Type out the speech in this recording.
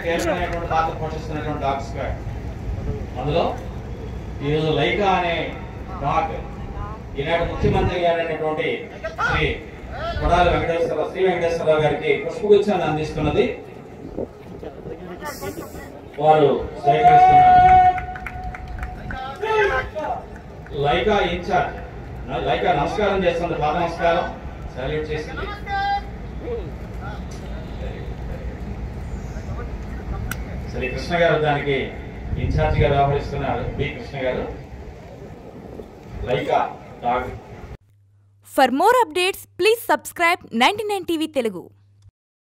కీలకమైనటువంటి పాత్ర పోషిస్తున్నటువంటి dog squad అందులో ఈరోజు లైకా అనే డాగ్ ఈనాడు ముఖ్యమంత్రి గారైనటువంటి శ్రీ కొడాలి వెంకటేశ్వర శ్రీ వెంకటేశ్వరరావు గారికి పుష్పగుచ్చాన్ని అందిస్తున్నది వారు స్వీకరిస్తున్నారు లైకా ఇన్ఛార్జ్ లైకా నమస్కారం చేస్తుంది పాద నమస్కారం సాల్యూట్ చేసింది శ్రీ కృష్ణ గారు దానికి ఇన్ఛార్జ్ గా వ్యవహరిస్తున్నారు బి కృష్ణ గారు లైకా dog For more updates, please subscribe 99 TV Telugu.